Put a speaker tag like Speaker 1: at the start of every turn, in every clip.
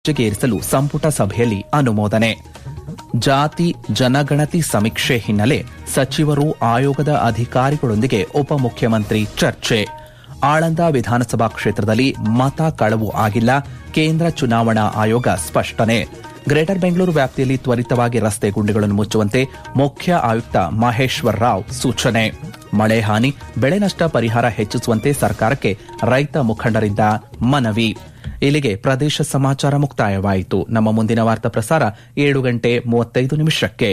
Speaker 1: ಏರಿಸಲು ಸಂಪುಟ ಸಭೆಯಲ್ಲಿ ಅನುಮೋದನೆ ಜಾತಿ ಜನಗಣತಿ ಸಮೀಕ್ಷೆ ಹಿನ್ನೆಲೆ ಸಚಿವರು ಆಯೋಗದ ಅಧಿಕಾರಿಗಳೊಂದಿಗೆ ಉಪಮುಖ್ಯಮಂತ್ರಿ ಚರ್ಚೆ ಆಳಂದ ವಿಧಾನಸಭಾ ಕ್ಷೇತ್ರದಲ್ಲಿ ಮತ ಕಳವು ಆಗಿಲ್ಲ ಕೇಂದ್ರ ಚುನಾವಣಾ ಆಯೋಗ ಸ್ಪಷ್ಟನೆ ಗ್ರೇಟರ್ ಬೆಂಗಳೂರು ವ್ಯಾಪ್ತಿಯಲ್ಲಿ ತ್ವರಿತವಾಗಿ ರಸ್ತೆ ಗುಂಡಿಗಳನ್ನು ಮುಚ್ಚುವಂತೆ ಮುಖ್ಯ ಆಯುಕ್ತ ಮಹೇಶ್ವರ್ ರಾವ್ ಸೂಚನೆ ಮಳೆ ಹಾನಿ ಬೆಳೆ ನಷ್ಟ ಪರಿಹಾರ ಹೆಚ್ಚಿಸುವಂತೆ ಸರ್ಕಾರಕ್ಕೆ ರೈತ ಮುಖಂಡರಿಂದ ಮನವಿ ಇಲ್ಲಿಗೆ ಪ್ರದೇಶ ಸಮಾಚಾರ ಮುಕ್ತಾಯವಾಯಿತು ನಮ್ಮ ಮುಂದಿನ ವಾರ್ತಾ ಪ್ರಸಾರ ಏಳು ಗಂಟೆ ಮೂವತ್ತೈದು ನಿಮಿಷಕ್ಕೆ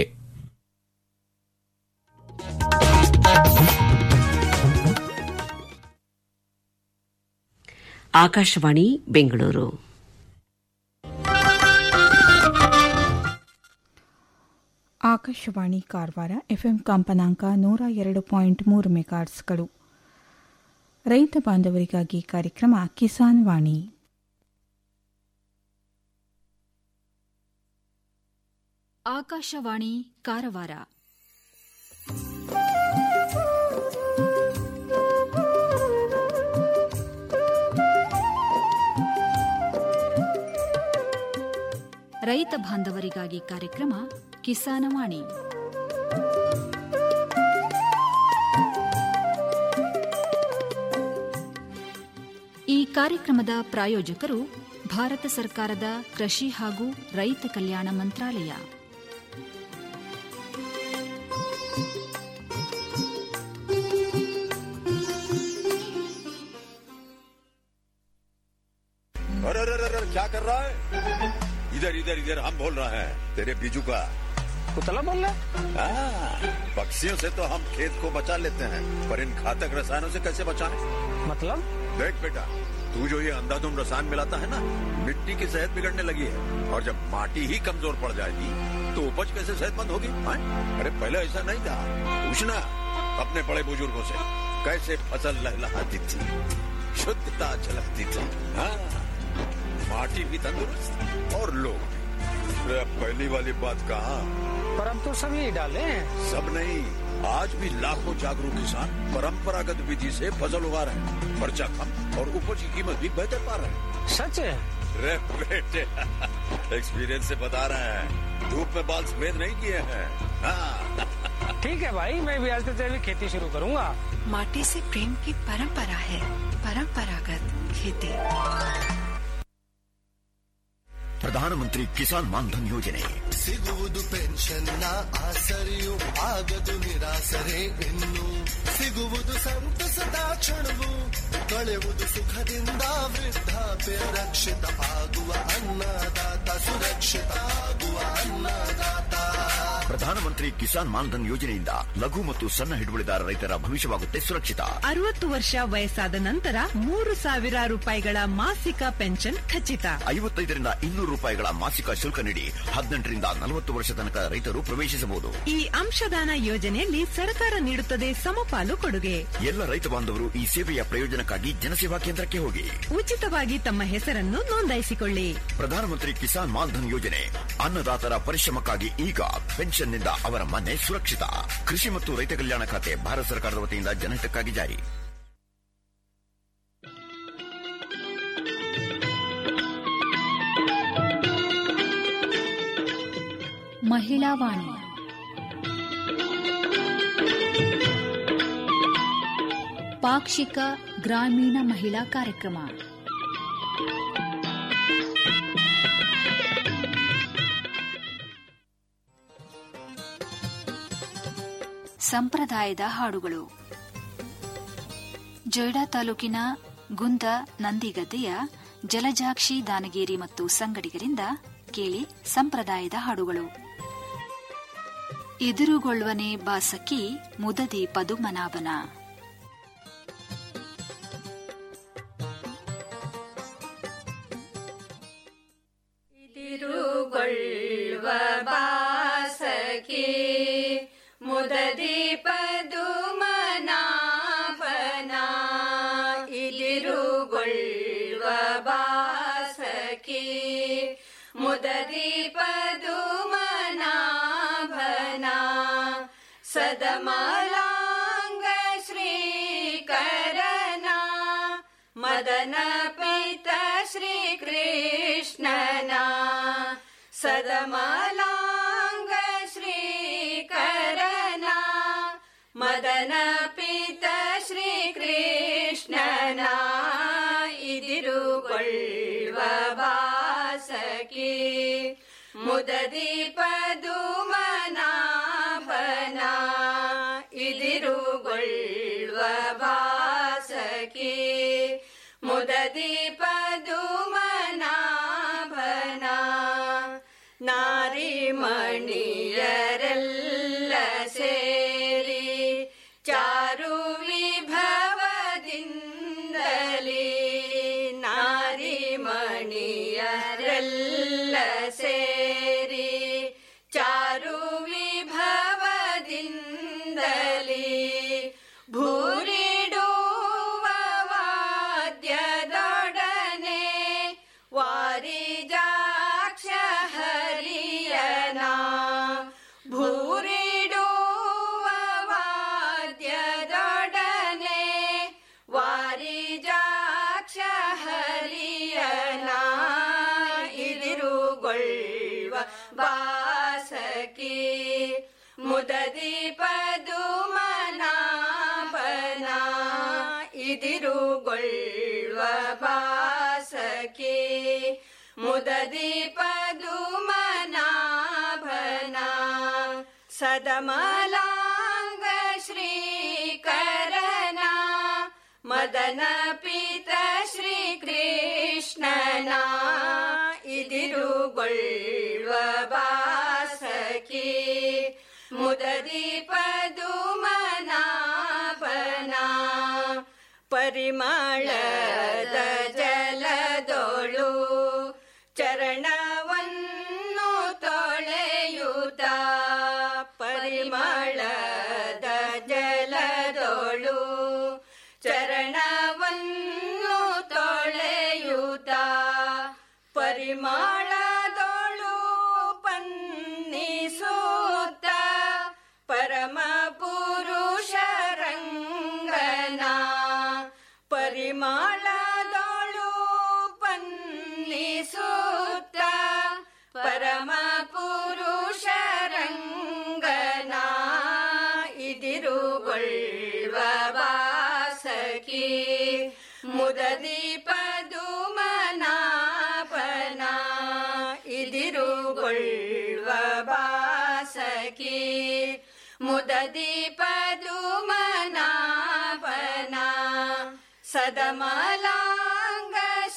Speaker 2: ಆಕಾಶವಾಣಿ ಬೆಂಗಳೂರು
Speaker 3: ಆಕಾಶವಾಣಿ ಕಾರವಾರ ಎಫ್ಎಂ ಕಂಪನಾಂಕ ನೂರ ಎರಡು ಪಾಯಿಂಟ್ ಮೂರು ಮೆಗಾಟ್ಸ್ಗಳು ರೈತ ಬಾಂಧವರಿಗಾಗಿ ಕಾರ್ಯಕ್ರಮ ಕಿಸಾನ್ ವಾಣಿ
Speaker 4: ಆಕಾಶವಾಣಿ ಕಾರವಾರ ರೈತ ಬಾಂಧವರಿಗಾಗಿ ಕಾರ್ಯಕ್ರಮ ಕಿಸಾನವಾಣಿ ಈ ಕಾರ್ಯಕ್ರಮದ ಪ್ರಾಯೋಜಕರು ಭಾರತ ಸರ್ಕಾರದ ಕೃಷಿ ಹಾಗೂ ರೈತ ಕಲ್ಯಾಣ ಮಂತ್ರಾಲಯ
Speaker 5: अरे अरे अरे अरे, क्या कर रहा है इधर इधर इधर हम बोल रहे हैं तेरे बीजू का
Speaker 6: कुतला बोल रहा
Speaker 5: हाँ, पक्षियों से तो हम खेत को बचा लेते हैं पर इन घातक रसायनों से कैसे बचाएं?
Speaker 6: मतलब
Speaker 5: देख बेटा तू जो ये अंधाधुंध रसायन मिलाता है ना मिट्टी की सेहत बिगड़ने लगी है और जब माटी ही कमजोर पड़ जाएगी तो उपज कैसे सेहतमंद होगी हाँ? अरे पहले ऐसा नहीं था पूछना अपने बड़े बुजुर्गों से कैसे फसल लहलहाती थी शुद्धता झलकती थी हाँ माटी भी तंदुरुस्त और लोग भी। अरे अब पहली वाली बात कहा
Speaker 6: पर अब तो सब यही डाले हैं
Speaker 5: सब नहीं आज भी लाखों जागरूक किसान परंपरागत विधि से फसल उगा रहे हैं खर्चा कम और उपज की कीमत भी बेहतर पा रहे हैं
Speaker 6: सच है
Speaker 5: रे बेटे एक्सपीरियंस से बता रहे हैं धूप में बाल सफेद नहीं किए हैं हाँ,
Speaker 6: ठीक है भाई मैं भी आज से तेरी खेती शुरू करूंगा
Speaker 7: माटी से प्रेम की परंपरा है परंपरागत खेती
Speaker 8: ಪ್ರಧಾನಮಂತ್ರಿ ಕಿಸಾನ್ ಮಾನ್ಧನ್ ಯೋಜನೆ
Speaker 9: ಸಿಗುವುದು ಪೆನ್ಷನ್ನ ಆಸರೆಯು ಆಗದು ನಿರಾಸರೆ ಇನ್ನು ಸಿಗುವುದು ಸಂತಸದ ಕ್ಷಣವು ಕಳೆಯುವುದು ಸುಖದಿಂದ ವೃದ್ಧಾಪ್ಯ ರಕ್ಷಿತ ಆಗುವ ಅನ್ನದಾತ ಸುರಕ್ಷಿತ ಆಗುವ ಅನ್ನದಾತ
Speaker 8: ಪ್ರಧಾನಮಂತ್ರಿ ಕಿಸಾನ್ ಮಾನ್ಧನ್ ಯೋಜನೆಯಿಂದ ಲಘು ಮತ್ತು ಸಣ್ಣ ಹಿಡುವಳಿದಾರ ರೈತರ ಭವಿಷ್ಯವಾಗುತ್ತೆ ಸುರಕ್ಷಿತ
Speaker 10: ಅರವತ್ತು ವರ್ಷ ವಯಸ್ಸಾದ ನಂತರ ಮೂರು ಸಾವಿರ ರೂಪಾಯಿಗಳ ಮಾಸಿಕ ಪೆನ್ಷನ್ ಖಚಿತ
Speaker 8: ಐವತ್ತೈದರಿಂದ ಇನ್ನೂರು ರೂಪಾಯಿಗಳ ಮಾಸಿಕ ಶುಲ್ಕ ನೀಡಿ ಹದಿನೆಂಟರಿಂದ ನಲವತ್ತು ವರ್ಷ ತನಕ ರೈತರು ಪ್ರವೇಶಿಸಬಹುದು
Speaker 10: ಈ ಅಂಶದಾನ ಯೋಜನೆಯಲ್ಲಿ ಸರ್ಕಾರ ನೀಡುತ್ತದೆ ಸಮಪಾಲು ಕೊಡುಗೆ
Speaker 8: ಎಲ್ಲ ರೈತ ಬಾಂಧವರು ಈ ಸೇವೆಯ ಪ್ರಯೋಜನಕ್ಕಾಗಿ ಜನಸೇವಾ ಕೇಂದ್ರಕ್ಕೆ ಹೋಗಿ
Speaker 10: ಉಚಿತವಾಗಿ ತಮ್ಮ ಹೆಸರನ್ನು ನೋಂದಾಯಿಸಿಕೊಳ್ಳಿ
Speaker 8: ಪ್ರಧಾನಮಂತ್ರಿ ಕಿಸಾನ್ ಮಾನ್ಧನ್ ಯೋಜನೆ ಅನ್ನದಾತರ ಪರಿಶ್ರಮಕ್ಕಾಗಿ ಈಗ ಪೆನ್ಷನ್ನಿಂದ ಅವರ ಮನೆ ಸುರಕ್ಷಿತ ಕೃಷಿ ಮತ್ತು ರೈತ ಕಲ್ಯಾಣ ಖಾತೆ ಭಾರತ ಸರ್ಕಾರದ ವತಿಯಿಂದ ಜನಹಿತಕ್ಕಾಗಿ ಜಾರಿ
Speaker 4: ಮಹಿಳಾ ವಾಣಿ ಪಾಕ್ಷಿಕ ಗ್ರಾಮೀಣ ಮಹಿಳಾ ಕಾರ್ಯಕ್ರಮ ಸಂಪ್ರದಾಯದ ಹಾಡುಗಳು ಜೊಯ್ಡಾ ತಾಲೂಕಿನ ಗುಂದ ನಂದಿಗದ್ದೆಯ ಜಲಜಾಕ್ಷಿ ದಾನಗೇರಿ ಮತ್ತು ಸಂಗಡಿಗರಿಂದ ಕೇಳಿ ಸಂಪ್ರದಾಯದ ಹಾಡುಗಳು ಎದುರುಗೊಳ್ಳುವನೆ ಬಾಸಕಿ ಮುದದಿ ಪದುಮನಾಭನ
Speaker 11: ತಿರುಗೊಳ್ಳುವ ಬಾಸಕಿ ಮುದದಿ ಪದುಮನಾಭನ ಇದಿರುಗೊಳ್ಳುವ ಬಾಸಕಿ ಮುದದಿ ಪದುಮನಾಭನ ಸದಮಲಾಂಗ ಶ್ರೀಕರನ ಮದನ ಪೈತ श्रीकृष्णना सदमलाङ्ग श्रीकरना मदन पित श्रीकृष्णना ಇದಿರುಗೊಳ್ಳುವ ಬಾಸಕಿ ಮುದದೀಪದುಮನಾಭನ ಇದಿರುಗೊಳ್ಳುವ ಬಾಸಕಿ ಮುದದೀಪದುಮನಾಭನ ನಾರಿ ಮಣಿಯರೆಲ್ಲ ಸೇರಿ ಚಾರು ವಿಭವದಿಂದಲೇ ನಾರಿ ಮಣಿಯರೆಲ್ಲ ಸೇರಿ ಚಾರು ವಿಭವದಿಂದಲೇ ಭೂರಿಡುವ ವಾದ್ಯದೊಡನೆ ವಾರಿಜಾಕ್ಷ ಹರಿಯನ ಭೂರಿಡುವ ವಾದ್ಯದೊಡನೆ ವಾರಿಜಾಕ್ಷ ಹರಿಯನ ಇದಿರುಗೊಳ್ಳುವ ಬಾಸಕಿ ಮುದದೀಪದುಮನಾಭನ ಇದಿರುಗೊಳ್ಳುವ ಬಾಸಕಿ ಮುದದೀಪದುಮನಾಭನ ಸದಮಲಾಂಗ ಶ್ರೀಕರನ ಮದನ ಪಿತ ಶ್ರೀಕೃಷ್ಣನ ಇದಿರುಗೊಳ್ಳುವ ಬಾಸಕಿ ಮುದದೀಪದುಮನಾಭನ ಪರಿಮಳದ ಜಲದೊಳು ಚರಣವನ್ನು ತೊಳೆಯುತ್ತ ಪರಿಮಳದ ಜಲದೊಳು ಚರಣವನ್ನು ತೊಳೆಯುತ್ತ ಪರಿಮಳದೊಳು ಪನ್ನಿಸುತ್ತ ಪರಮ ಪುರುಷರಂಗನ ಪರಿಮಳದೊಳು ಪನ್ನಿಸುತ್ತ ಪರಮ ಪುರುಷರಂಗನ ಇದಿರುಗೊಳ್ಳುವ ಬಾಸಕಿ ಮುದದೀಪದುಮನಾಭನ ಇದಿರುಗೊಳ್ಳುವ ಬಾಸಕಿ ಮುದದೀಪದುಮನಾಭನ ಸದಮಲಾಂಗ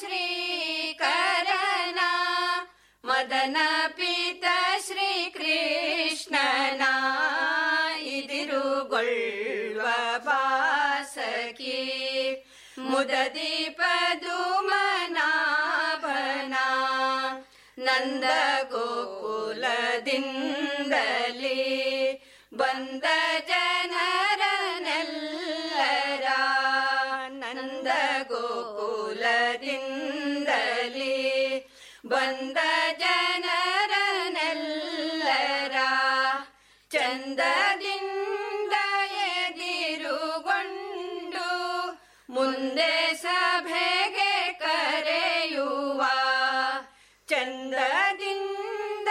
Speaker 11: ಶ್ರೀಕರನ ಮದನ ಪಿತ ಶ್ರೀಕೃಷ್ಣನ ಇದಿರುಗೊಳ್ಳುವ ಬಾಸಕಿ ಮುದದೀಪದುಮನಾಭನ ನಂದ ಗೋಕುಲದಿಂದಲೇ ಬಂದ ಜನರನೆಲ್ಲರ ನಂದ ಗೋಕುಲದಿಂದಲೇ ಬಂದ ಜನರನೆಲ್ಲರ ಚಂದದಿಂದ ಎದಿರುಗೊಂಡು ಮುಂದೆ ಸಭೆಗೆ ಕರೆಯುವ ಚಂದದಿಂದ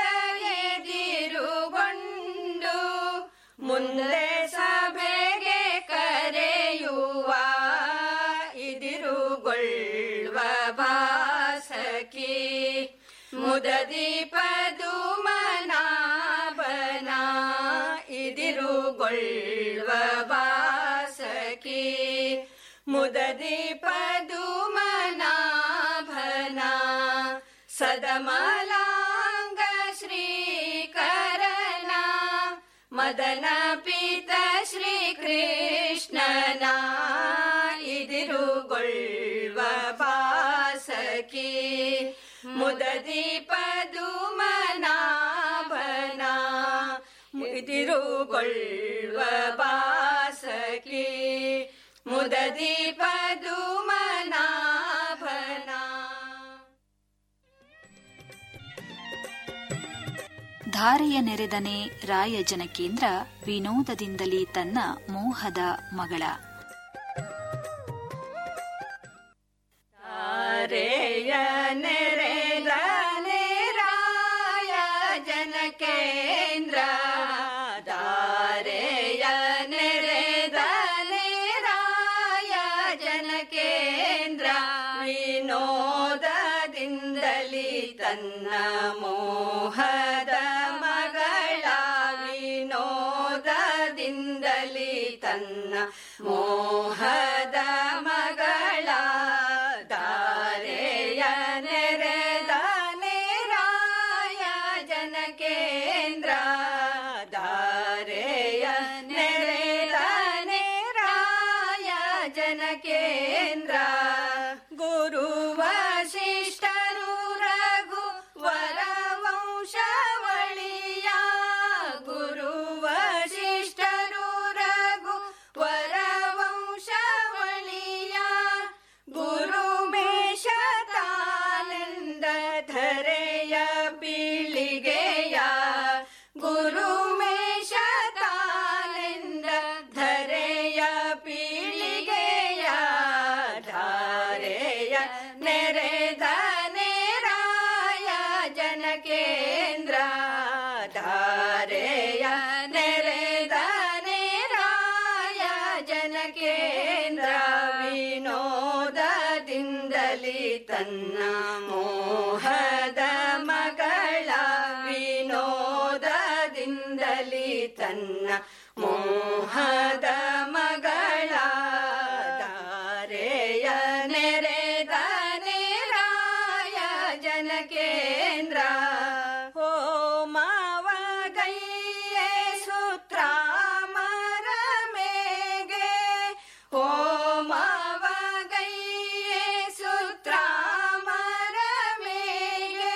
Speaker 11: ಎದಿರುಗೊಂಡು ಮುಂದೆ ಸಭೆಗೆ ಕರೆಯುವ ಇದಿರುಗೊಳ್ಳುವ ಬಾಸಕಿ ಮುದದೀಪದುಮನಾಭನ ಇದಿರುಗೊಳ್ಳುವ ಬಾಸಕಿ ಮುದದೀಪದುಮನಾಭನ ಸದಮಲಾಂಗ ಶ್ರೀಕರನ ಮದನ ಪಿತ ಶ್ರೀಕೃಷ್ಣನ ಇದಿರುಗೊಳ್ಳುವ ಬಾಸಕಿ ಮುದದೀಪದುಮನಾಭನ ಇದಿರುಗೊಳ್ಳುವ ಬಾಸಕಿ ಮುದದೀಪದುಮನಾಭನ
Speaker 4: ಧಾರೆಯ ನೆರೆದನೆ ರಾಯ ಜನಕೇಂದ್ರ ವಿನೋದದಿಂದಲೇ ತನ್ನ ಮೋಹದ ಮಗಳ
Speaker 11: ತಾರೆಯ ಜನಕೇಂದ್ರ ದಾರೆಯ ನೆರೆದನೆ ರಾಯ ಜನಕೇಂದ್ರ ವಿನೋದದಿಂದಲಿ ತನ್ನ ಮೋಹದ ಮಗಳ ವಿನೋದದಿಂದಲಿ ತನ್ನ ಮೋಹದ ಮಗಳ ದಾರೆಯ ನೆರೆದನೆ ರಾಯ ಜನಕೇಂದ್ರ ದಾರೆಯ ನೆರೆದನೆ ರಾಯ ಜನಕೇಂದ್ರ ಗುರು ವಶಿಷ್ಠರು ರಘು ವರವಂಶವಳಿಯ ಗುರು ವಶಿಷ್ಠರು ರಘು ವರವಂಶವಳಿಯ ಗುರು ಮೇಷತಾನಂದ ಧರೆಯ ಪೀಳಿಗೆಯ ಗುರು ಮೇಷತಾನಂದ ಧರೆಯ ಪೀಳಿಗೆಯ ಧಾರೆಯ ನೆರೆದ ನೇರಾಯ ಜನಕೇಂದ್ರ ಧಾರೆಯ ನೆರೆದ ನೇರಾಯ ಜನಕೇಂದ್ರ ವಿನೋದದಿಂದಲಿ ತನ್ನ ಮೋಹದ ಮಗಳ ವಿನೋದದಿಂದಲಿ ತನ್ನ ಮೋಹದ ಮಗಳ ದಾರೆಯ ನೆರೆದ ನೇರಾಯ ಜನಕೇಂದ್ರ ಹೋಮವಗೈಯೇ ಸೂತ್ರ ಮರ ಮೇಗೆ ಹೋಮವಗೈಯೇ ಸೂತ್ರ ಮರ ಮೇಗೆ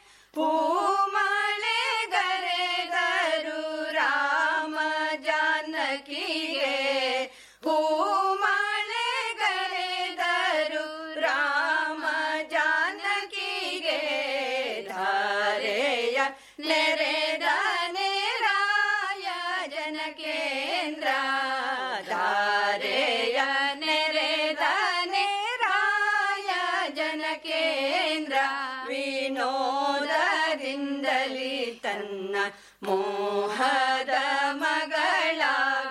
Speaker 11: ಪೂಮಳೆ ಗರೆದರು ರಾಮ ಜಾನಕಿಗೆ ಪೂಮಳೆ ಗರೆದರು ರಾಮ ಜಾನಕಿಗೆ ಧಾರೆಯ ನೆರೆದ ನೇರಾಯ ಜನಕೇಂದ್ರ ಧಾರೆಯ ನೆರೆದ ನೇರಾಯ ಜನಕೇಂದ್ರ ವಿನೋದದಿಂದಲಿ ತನ್ನ ಮೋಹದ ಮಗಳ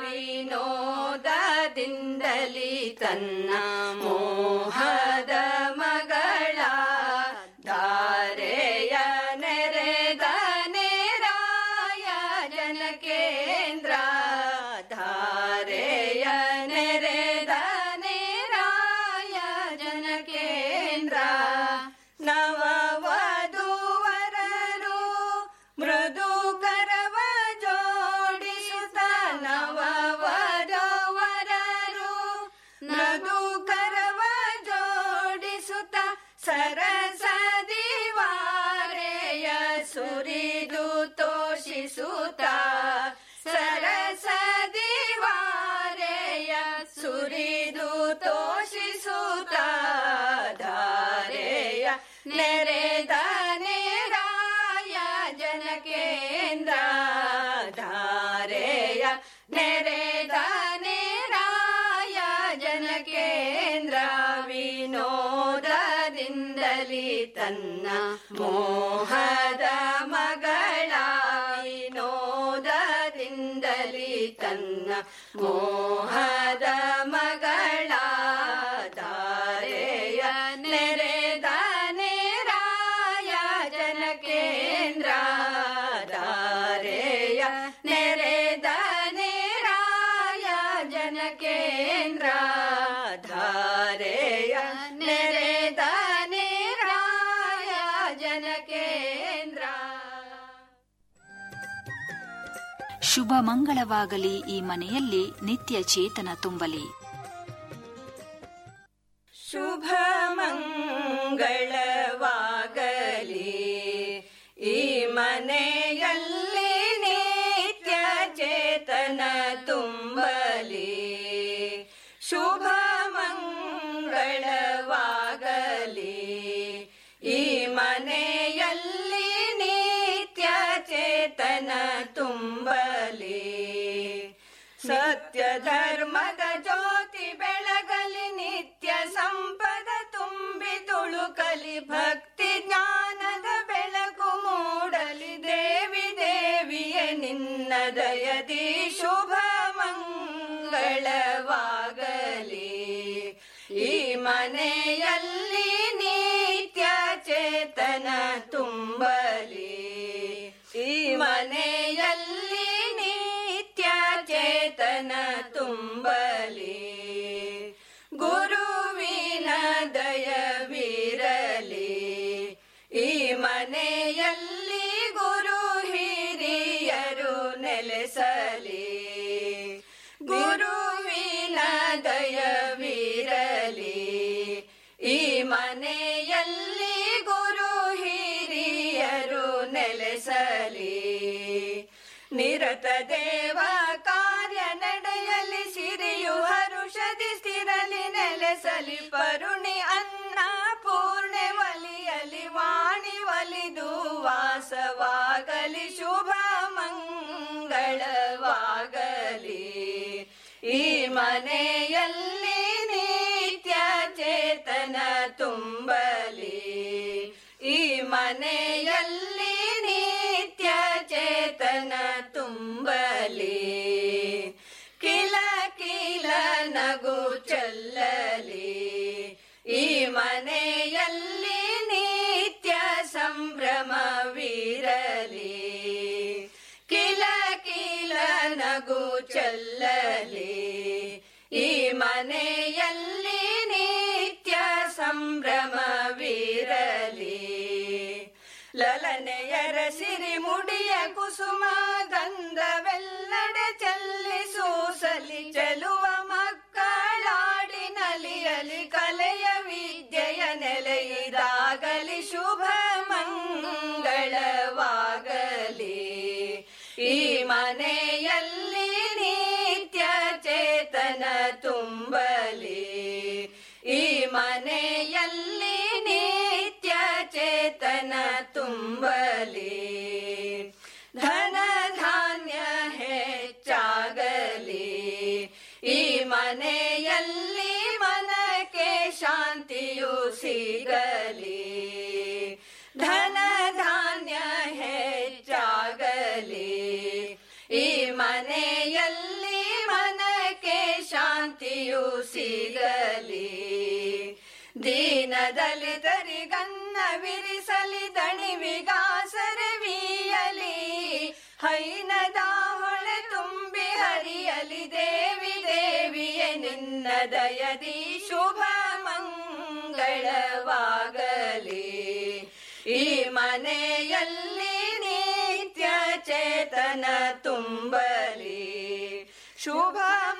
Speaker 11: ವಿನೋದದಿಂದಲಿ ತನ್ನ ಮೋಹದ ಮಗಳ ಧಾರೆಯ ನೆರೆದ ನೇರಾಯ ಜನಕೇಂದ್ರ ಧಾರೆಯ ನೆರೆದ ನೇರಾಯ ಜನಕೇಂದ್ರ ನವವಧೂವರರು ಮೃದು ಕರವ ಜೋಡಿಸುತ್ತ ನವವಧೂವರರು ಮೃದು ಕರವ ಜೋಡಿಸುತ್ತ ಸರಸದಿ ವಾರೆಯ ಸುರಿದು ತೋಷಿಸುತ್ತ ಸರಸದಿ ವಾರೆಯ ಸುರಿದು ತೋಷಿಸುತ್ತ ಧಾರೆಯ ನೆರೆದ ನೇರಾಯ ಜನಕೇಂದ್ರ ಧಾರೆಯ ನೆರೆದ ನೇರಾಯ ಜನಕೇಂದ್ರ ವಿನೋದದಿಂದಲಿ ತನ್ನ ಮೋಹದ ಮಗಳ ವಿನೋದದಿಂದಲಿ ತನ್ನ ಮೋಹದ ಮಗಳ ಧಾರೆಯ ನೆರೆದ ನೇರಾಯ ಜನಕೇಂದ್ರ ಧಾರೆಯ ನೆರೆದ ನೇರಾಯ ಜನಕೇಂದ್ರ ಧಾರೆಯ ನೆರೆದ ನೇರಾಯ ಜನಕೇಂದ್ರ
Speaker 4: ಶುಭ ಮಂಗಳವಾಗಲಿ ಈ ಮನೆಯಲ್ಲಿ ನಿತ್ಯ ಚೇತನ ತುಂಬಲಿ
Speaker 11: ಶುಭ ಮಂಗಳವಾಗಲಿ ಈ ಮನೆಯಲ್ಲಿ ನಿತ್ಯ ಚೇತನ ತುಂಬಲಿ ಶುಭ ಮಂಗಳವಾಗಲಿ ಈ ಮನೆಯಲ್ಲಿ ನಿತ್ಯ ಚೇತನ ತುಂಬಲಿ ಸತ್ಯ ಧರ್ಮದ ಜ್ಯೋತಿ ಬೆಳಗಲಿ ನಿತ್ಯ ಸಂಪದ ತುಂಬಿ ತುಳುಕಲಿ ಭಕ್ತಿ ಜ್ಞಾನದ ಬೆಳಕು ಮೂಡಲಿ ದೇವಿ ದಯದಿ ಶುಭ ಮಂಗಳವಾಗಲಿ ಈ ಮನೆಯಲ್ಲಿ ನಿತ್ಯ ಚೇತನ ತುಂಬಲಿ ಈ ಮನೆಯಲ್ಲಿ ನಿತ್ಯ ಚೇತನ ತುಂಬಲಿ ಗುರುವಿನ ದಯವಿರಲಿ ಈ ಮನೆಯಲ್ಲಿ ಗುರು ಹಿರಿಯರು ನೆಲೆಸಲಿ ಗುರುವಿನ ದಯವಿರಲಿ ಈ ಮನೆಯಲ್ಲಿ ಗುರು ಹಿರಿಯರು ನೆಲೆಸಲಿ ನಿರತ ದೇವ ಕಾರ್ಯ ನಡೆಯಲಿ ಸಿರಿಯು ಹರುಷದಿ ಸ್ಥಿರಲಿ ನೆಲೆಸಲಿ ಪರುಣಿ ಅನ್ನ ಪೂರ್ಣೆ ಒಲಿಯಲಿ ವಾಣಿ ಒಲಿದು ವಾಸವಾಗಲಿ ಶುಭ ಮಂಗಳವಾಗಲಿ ಈ ಮನೆಯಲ್ಲಿ ನಿತ್ಯ ಚೇತನ ತುಂಬಲಿ ಈ ಮನೆಯಲ್ಲಿ ನಿತ್ಯ ಚೇತನ ತುಂಬಲಿ ಕಿಲ ಕಿಲ ನಗು ಚಲ್ಲಲಿ ಈ ಮನೆಯಲ್ಲಿ ನಿತ್ಯ ಸಂಭ್ರಮವಿರಲಿ ಕಿಲ ಕಿಲ ನಗು ಚಲ್ಲಲಿ ಈ ಮನೆಯಲ್ಲಿ ನಿತ್ಯ ಸಂಭ್ರಮವಿರಲಿ ಲಲನೆಯರ ಸಿರಿ ಮುಡಿಯ ಕುಸುಮ ಗಂಧವೆಲ್ಲಡೆ ಚೆಲ್ಲಿ ಸೂಸಲಿ ಚೆಲುವ ಮಕ್ಕಳಾಡಿ ನಲಿಯಲಿ ಕಲೆಯ ವಿದ್ಯೆಯ ನೆಲೆಯಿದಾಗಲಿ ಶುಭ ಮಂಗಳವಾಗಲಿ ಈ ಮನೆಯಲ್ಲಿ ನಿತ್ಯ ಚೇತನ ತುಂಬಲಿ ಈ ಮನೆಯಲ್ಲಿ ನಿತ್ಯ ಚೇತನ ತುಂಬಲಿ ಧನ ಧಾನ್ಯ ಹೆಚ್ಚಾಗಲಿ ಈ ಮನೆಯಲ್ಲಿ ಮನಕ್ಕೆ ಶಾಂತಿಯು ಸಿಗಲಿ ಧನ ಧಾನ್ಯ ಹೆಚ್ಚಾಗಲಿ ಈ ಮನೆಯಲ್ಲಿ ಮನಕ್ಕೆ ಶಾಂತಿಯು ಸಿಗಲಿ ದೀನ ದಲಿತರಿಗನ್ನವಿರಿಸಲಿ ದಣಿವಿಗಾಸರವಿಯಲಿ ಹೈನದ ಹೊಳೆ ತುಂಬಿ ಹರಿಯಲಿ ದೇವಿ ದೇವಿಯ ನಿನ್ನ ದಯದಿ ಶುಭ ಮಂಗಳವಾಗಲಿ ಈ ಮನೆಯಲ್ಲಿ ನಿತ್ಯ ಚೇತನ ತುಂಬಲಿ ಶುಭ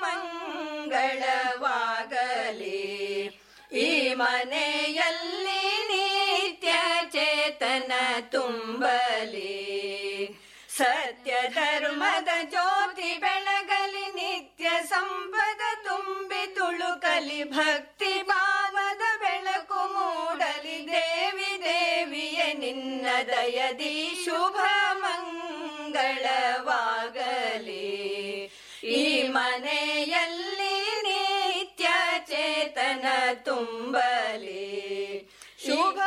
Speaker 11: ಮಂಗಳವಾಗಲಿ ಈ ಮನೆಯಲ್ಲಿ ನಿತ್ಯ ಚೇತನ ತುಂಬಲಿ ಸತ್ಯ ಧರ್ಮದ ಜ್ಯೋತಿ ಬೆಳಗಲಿ ನಿತ್ಯ ಸಂಪದ ತುಂಬಿ ತುಳುಕಲಿ ಭಕ್ತಿ ಭಾವದ ಬೆಳಕು ಮೂಡಲಿ ದೇವಿ ದೇವಿಯ ನಿನ್ನ ದಯದಿ ಶುಭ ಮಂಗಳವಾಗಲಿ ಈ ಮನೆಯಲ್ಲಿ ನಿತ್ಯ ಚೇತನ ತುಂಬಲಿ ಶುಭ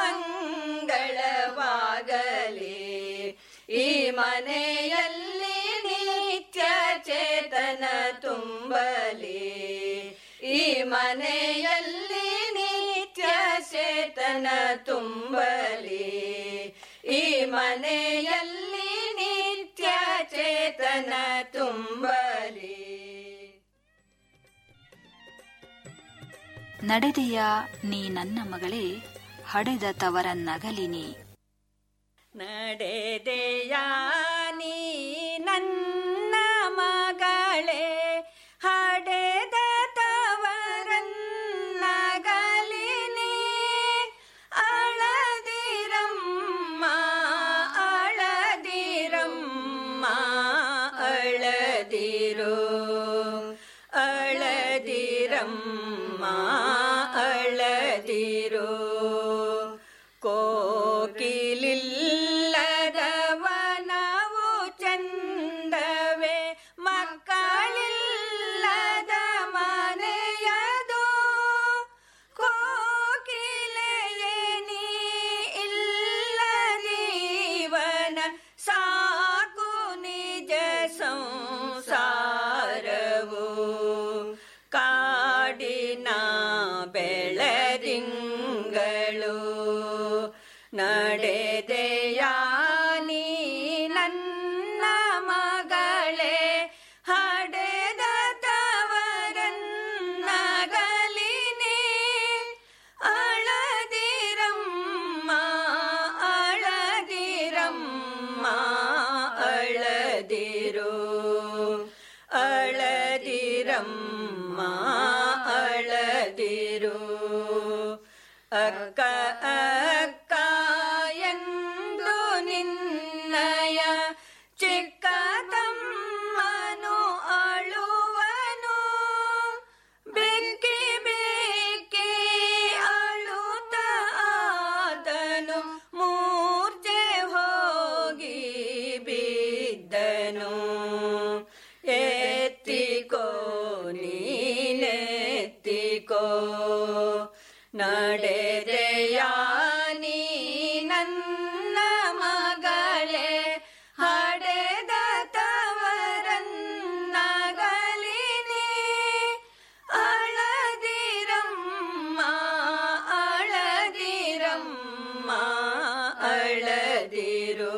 Speaker 11: ಮಂಗಳವಾಗಲಿ ಈ ಮನೆಯಲ್ಲಿ ನಿತ್ಯ ಚೇತನ ತುಂಬಲಿ ಈ ಮನೆಯಲ್ಲಿ ನಿತ್ಯ ಚೇತನ ತುಂಬಲಿ ಈ ಮನೆಯಲ್ಲಿ ನಿತ್ಯ ಚೇತನ ತುಂಬಲಿ
Speaker 4: ನಡೆದೆಯ ನೀ ನನ್ನ ಮಗಳೇ ಹಡೆದ ತವರನ್ನಗಲಿನಿ
Speaker 11: ನಡೆದೆಯ ನೀ ನನ್ನ ಮಗಳೇ ಹಡೆದ ತವರನ್ನಗಲಿನಿ ಅಳದಿರಮ್ಮ ಅಳದಿರಮ್ಮ ಅಳದಿರೋ ಅಳದಿರಮ್ಮ ಅಳದಿರೋ ಕೋಕಿಲಿಲ್ಲದವನವು ಚಂದವೇ ಮಕ್ಕಳಿಲ್ಲದ ಮನೆಯದು ಕೋಕಿಲೆಯೇ ನೀ ಇಲ್ಲ ಜೀವನ ಸಾಕು ನಿಜ ಅಳದಿರು ಅಳದಿರಮ್ಮ ಅಳದಿರು ಅಕ್ಕ ಅಕ್ಕ ಎಂದು ನಿನ್ನಯ ಚಿಕ್ಕ ತಮ್ಮನು ಅಳುವನು ಬೆಕ್ಕಿ ಬೆಕ್ಕಿ ಅಳುತ್ತ ಆದನು ಮೂರ್ಛೆ ಹೋಗಿ ಬಿದ್ದನು ಎತ್ತಿಕೋ ನೀನೆತ್ತಿಕೋ ನಡೆದೆಯಾ ನೀ ನನ್ನ ಮಗಳೇ ಹಡೆದ ತವರನ್ನಗಲಿನಿ ಅಳದಿರಮ್ಮ ಅಳದಿರಮ್ಮ ಅಳದಿರು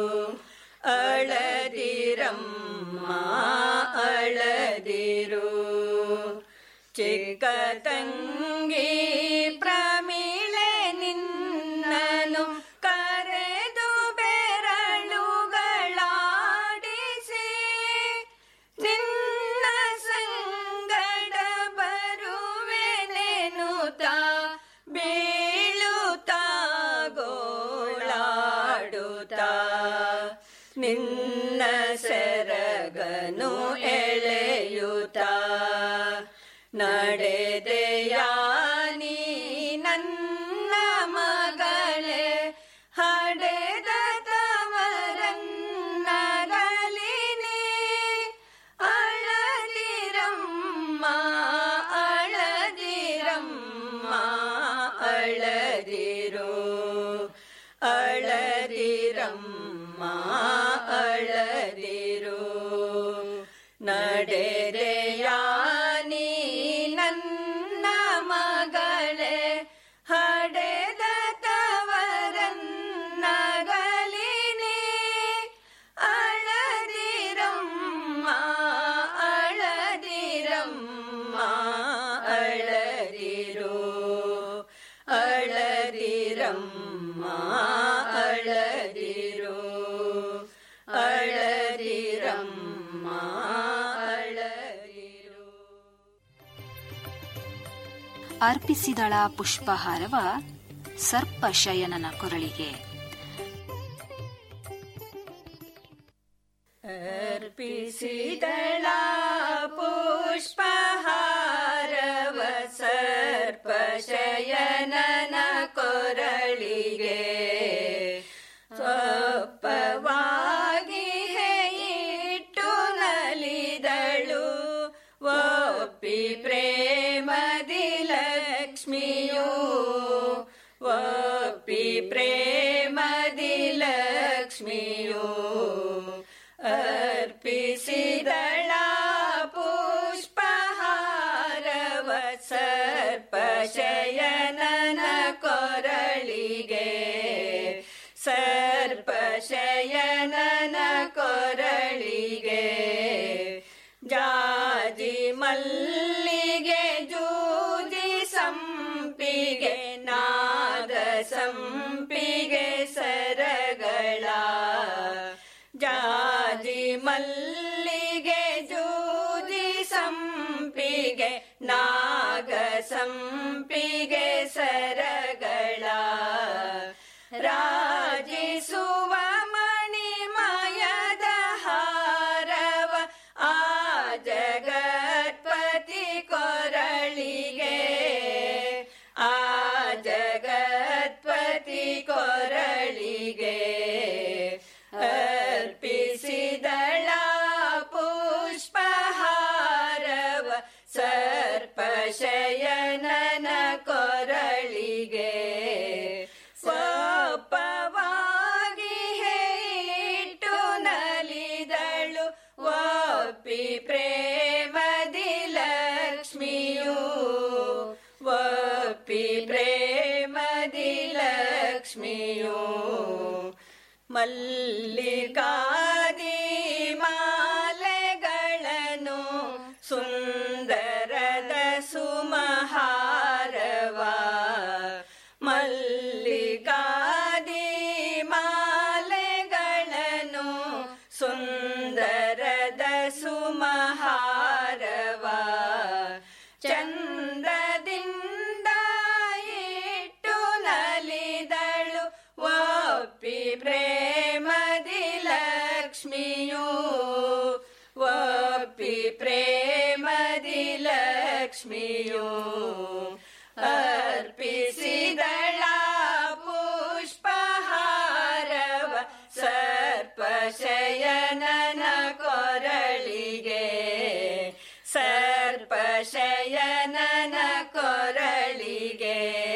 Speaker 11: ಅಳದಿರಮ್ಮ ಅಳದಿರು ಚಿಕ್ಕ ತಂಗಿ ಪ್ರಮಿಳೆ ನಿನ್ನನು ಕರೆದು ಬೆರಳುಗಳಾಡಿಸಿ ನಿನ್ನ ಸಂಗಡ ಬರುವೆನೆನುತ ಬೀಳುತ್ತಾ ಗೋಳಾಡುತ್ತ ನಿನ್ನ ಸೆರಗನು ಎಳೆಯುತ್ತ ನಡೆದೆಯಾ ನೀ ನನ್ನ ಮಗಳೇ ಹಡೆದ ತವರನ್ನಗಲಿನಿ ಅಳದಿರಮ್ಮ ಅಳದಿರಮ್ಮ ಅಳದಿರು ಅಳದಿರಮ್ಮ ಅಳದಿರು ನಡೆದೆಯಾ ನೀ ನನ್ನ ಮಗಳೇ ಹಡೆದ ತವರನ್ನಗಲಿನಿ ಅಳದಿರಮ್ಮ ಅಳದಿರಮ್ಮ ಅಳದಿರು ಅಳದಿರಮ್ಮ ಅಳದಿರು ಅಳದಿರಮ್ಮ ಅಳದಿರು
Speaker 4: ಅರ್ಪಿಸಿದಳ ಪುಷ್ಪಹಾರವ ಸರ್ಪಶಯನನ ಕೊರಳಿಗೆ
Speaker 11: ಅರ್ಪಿಸಿದಳ ಪುಷ್ಪಹಾರವ ಸರ್ಪಶಯನನ ಕೊರಳಿಗೆ ಸ್ವಪ್ಪವಾಗಿ ಇಟ್ಟು ನಲಿದಳು ಒಪ್ಪಿ ಪ್ರೇಮದಿ ಲಕ್ಷ್ಮಿಯು ಒಪ್ಪಿ ಪ್ರೇಮದಿ ಲಕ್ಷ್ಮಿಯು ಅರ್ಪಿಸಿದಳ ಪುಷ್ಪಹಾರವ ಸರ್ಪಶಯನನ ಕೊರಳಿಗೆ ಸರ್ಪಶಯನನ ಕೊರಳಿಗೆ ಜಾಜಿ ಮಲ್ಲಿಗೆ ಜೂಜಿ ಸಂಪಿಗೆ ನಾದ ಸಂಪಿಗೆ ಸರಗಳ ಜಾಜಿ ಮಲ್ಲಿಗೆ ಜೂಜಿ ಸಂಪಿಗೆ ನಾಗ ಸಂಪಿಗೆ ಸರಗಳ ರಾಜಿಸುವ ಮಣಿಮಯದ ಹಾರವ ಆ ಜಗತ್ಪತಿ ಕೊರಳಿಗೆ ಆ ಜಗತ್ಪತಿ ಕೊರಳಿಗೆ ಅರ್ಪಿಸಿದಳ ಪುಷ್ಪಹಾರವ ಸರ್ಪಶಯನನ ಕೊರಳಿಗೆ ಸ್ವಪ್ಪವಾಗಿ ಇಟ್ಟು ನಲಿದಳು ಒಪ್ಪಿ ಪ್ರೇಮದಿ ಲಕ್ಷ್ಮಿಯು ಒಪ್ಪಿ ಪ್ರೇಮದಿ ಲಕ್ಷ್ಮಿಯು ಮಲ್ಲಿಕಾದಿ ಮಾಲೆಗಳನ್ನು ಸುಂದರದ ಸುಮಹಾರವ ಮಲ್ಲಿಕಾದಿ ಮಾಲೆಗಳನ್ನು ಸುಂದರದ ಪ್ರೇಮದಿ ಲಕ್ಷ್ಮಿಯು ಅರ್ಪಿಸಿದಳ ಪುಷ್ಪಹಾರವ ಸರ್ಪಶಯನನ ಕೊರಳಿಗೆ ಸರ್ಪಶಯನನ ಕೊರಳಿಗೆ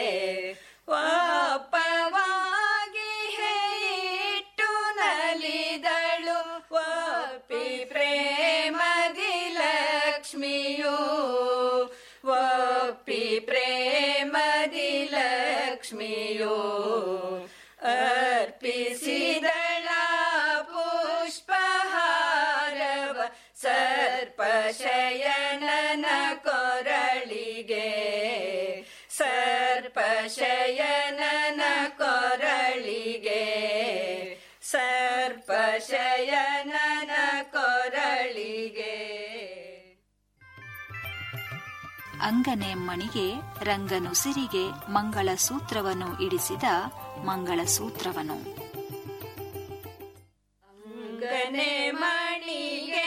Speaker 11: ಒಪ್ಪವಾಗಿ ಇಟ್ಟು ನಲಿದಳು ಒಪ್ಪಿ ಪ್ರೇಮದಿ ಲಕ್ಷ್ಮಿಯು ಒಪ್ಪಿ ಪ್ರೇಮದಿ ಲಕ್ಷ್ಮಿಯು ಅರ್ಪಿಸಿದಳ ಪುಷ್ಪಹಾರವ ಸರ್ಪಶಯನನ ಕೊರಳಿಗೆ ಸರ್ಪಶಯನನ ಕೊರಳಿಗೆ ಸರ್ಪಶಯನನ ಕೊರಳಿಗೆ
Speaker 4: ಅಂಗನೆ ಮಣಿಗೆ ರಂಗನುಸಿರಿಗೆ ಮಂಗಳ ಸೂತ್ರವನ್ನು ಇಡಿಸಿದ ಮಂಗಳ ಸೂತ್ರವನು
Speaker 11: ಅಂಗನೆ ಮಣಿಗೆ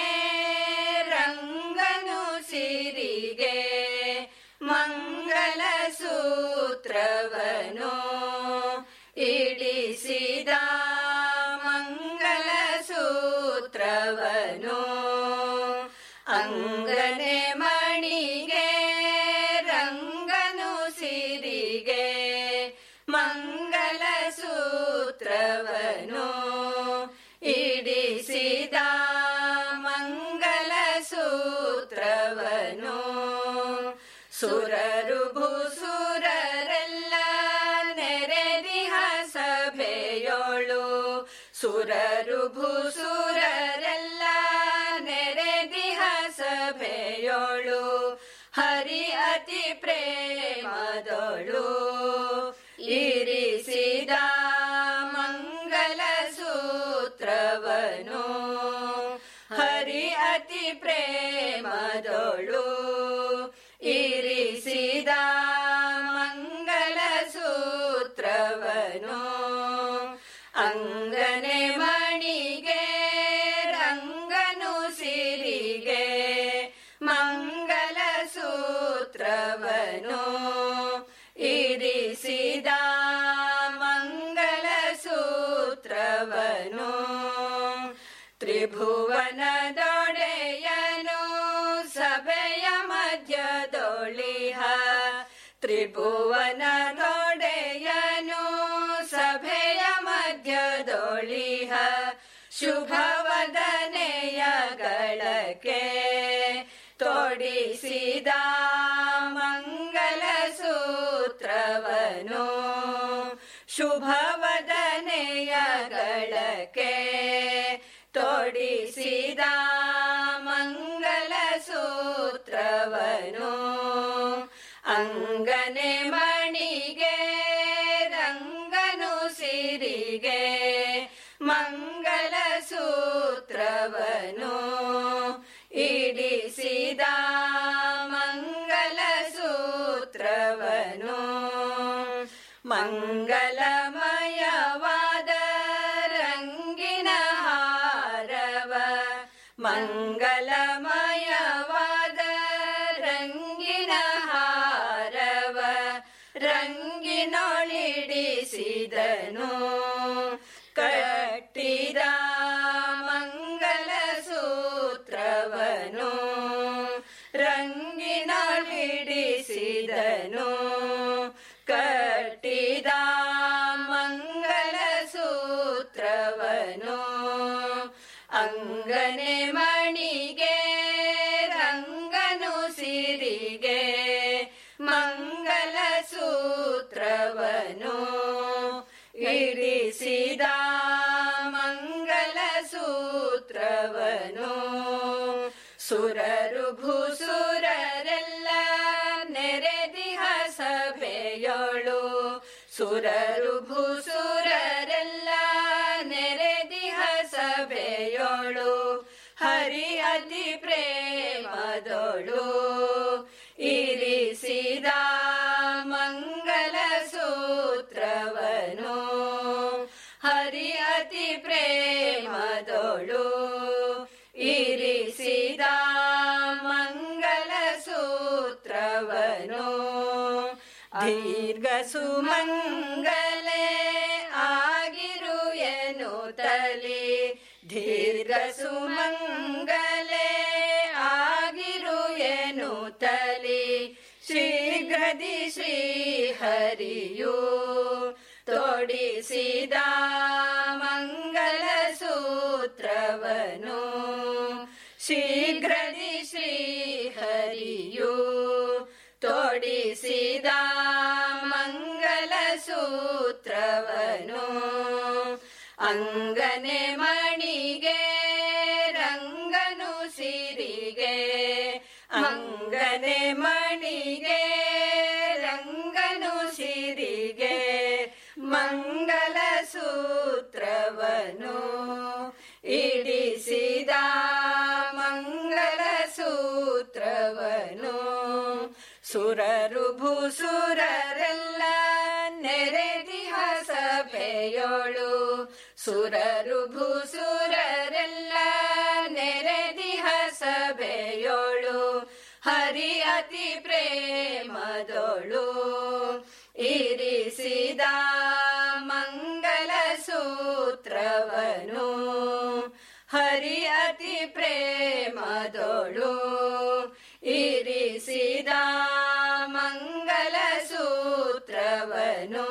Speaker 11: ರಂಗನು ಸಿರಿಗೆ ಮಂಗಲ ಸೂತ್ರವನು ಇಡಿಸಿದ ಮಂಗಲ ಸೂತ್ರವನು ಅಂಗನೆ ಮಣಿಗೆ ರಂಗನು ಸಿರಿಗೆ ಮಂಗಲ ಸೂತ್ರವನು ಇಡಿಸಿದ ಮಂಗಲ ಸೂತ್ರವನು ಸುರರು ಭೂಸುರರೆಲ್ಲ ನೆರೆದಿಹ ಸಭೆಯೋಳು ಸುರರು ಭೂಸುರರೆಲ್ಲ ನೆರೆದಿಹ ಸಭೆಯೋಳು ಹರಿ ಅತಿ ಪ್ರೇಮದೊಳು ಇರಿಸಿದ ಮಂಗಲ ಸೂತ್ರವನು ಹರಿ ಅತಿ ಪ್ರೇಮದೊಳು ಇರಿಸಿದ ಮಂಗಲ ಸೂತ್ರವನು ಅಂಗನೆ ಮಣಿಗೆ ರಂಗನು ಸಿರಿಗೆ ಮಂಗಲ ಸೂತ್ರವನು ಇರಿಸಿದ ಮಂಗಲ ಸೂತ್ರವನು ತ್ರಿಭುವನದೊಡೆಯನು ಸಭೆಯ ಮಧ್ಯದೊಳಿಹ ತ್ರಿಭುವನದೊಡೆಯನು ಸಭೆಯ ಮಧ್ಯದೊಳಿಹ ಶುಭವದನೆಯ ಗಳಕ್ಕೆ ತೊಡಿಸಿದ ಮಂಗಲ ಸೂತ್ರವನು ಶುಭವದನೆಯ ಗಳಕ್ಕೆ ತೊಡಿಸಿದ ಮಂಗಲ ಸೂತ್ರವನು ಅಂಗನೆ ಮಣಿಗೆ ರಂಗನು ಸಿರಿಗೆ ಮಂಗಲ ಸೂತ್ರವನು ಇಡಿಸಿದ ಮಂಗಲ ಸೂತ್ರವನು ಮಂಗಲಮಯವಾದ ರಂಗಿನ ಹಾರವ ಮಂಗಲಮಯವಾದ ರಂಗಿನ ಹಾರವ ರಂಗಿನೊಳಿಡಿಸಿದನು ಕಟ್ಟಿದ ಮಂಗಲ ಸೂತ್ರವನು ರಂಗಿನೊಳಿಡಿಸಿದನು ಕಟ್ಟಿದ ಮಂಗಲ ಸೂತ್ರವನು ಅಂಗನೆ ಮಣಿಗೆ ರಂಗನು ಸಿರಿಗೆ ಮಂಗಲ ಸೂತ್ರವನು ಇರಿಸಿದ ಮಂಗಲ ಸೂತ್ರವನು ಸುರರು ಭೂಸುರರೆಲ್ಲ ನೆರೆದಿಹ ಸಭೆಯೋಳು ಸುರರು ಭೂಸುರರೆಲ್ಲ ನೆರೆದಿಹ ಸಭೆಯೋಳು ಹರಿ ಅತಿ ಪ್ರೇಮದೊಳು ಇರಿಸಿದ ಮಂಗಲ ಸೂತ್ರವನು ಹರಿ ಅತಿ ಪ್ರೇಮದೊಳು ಇರಿಸಿದ ದೀರ್ಘ ಸುಮಂಗಲೆ ಆಗಿರು ಎನ್ನುತ್ತಲಿ ದೀರ್ಘ ಸುಮಂಗಲೆ ಆಗಿರು ಎನ್ನುತ್ತಲಿ ಶೀಘ್ರದಿ ಶ್ರೀಹರಿಯು ತೋಡಿಸಿದ ಮಂಗಲ ಸೂತ್ರವನು ಶೀಘ್ರದಿ ಶ್ರೀಹರಿಯು ತೋಡಿಸಿದ ಮಂಗಲ ಸೂತ್ರವನು ಅಂಗನೆ ಮಣಿಗೆ ರಂಗನು ಸಿರಿಗೆ ಅಂಗನೆ ಮಣಿಗೆ ರಂಗನು ಸಿರಿಗೆ ಮಂಗಲ ಸೂತ್ರವನು ಇಡಿಸಿದ ಮಂಗಲ ಸೂತ್ರವನು ಸುರರು ಭೂಸುರರೆಲ್ಲ ನೆರೆದಿಹ ಸಭೆಯೋಳು ಸುರರು ಭೂಸುರರೆಲ್ಲ ನೆರೆದಿಹ ಸಭೆಯೋಳು ಹರಿ ಅತಿ ಪ್ರೇಮದೋಳು ಇರಿಸಿದ ಮಂಗಲ ಸೂತ್ರವನು ಹರಿ ಅತಿ ಪ್ರೇಮದೋಳು ಇರಿಸಿದ ಮಂಗಲ ಸೂತ್ರವನು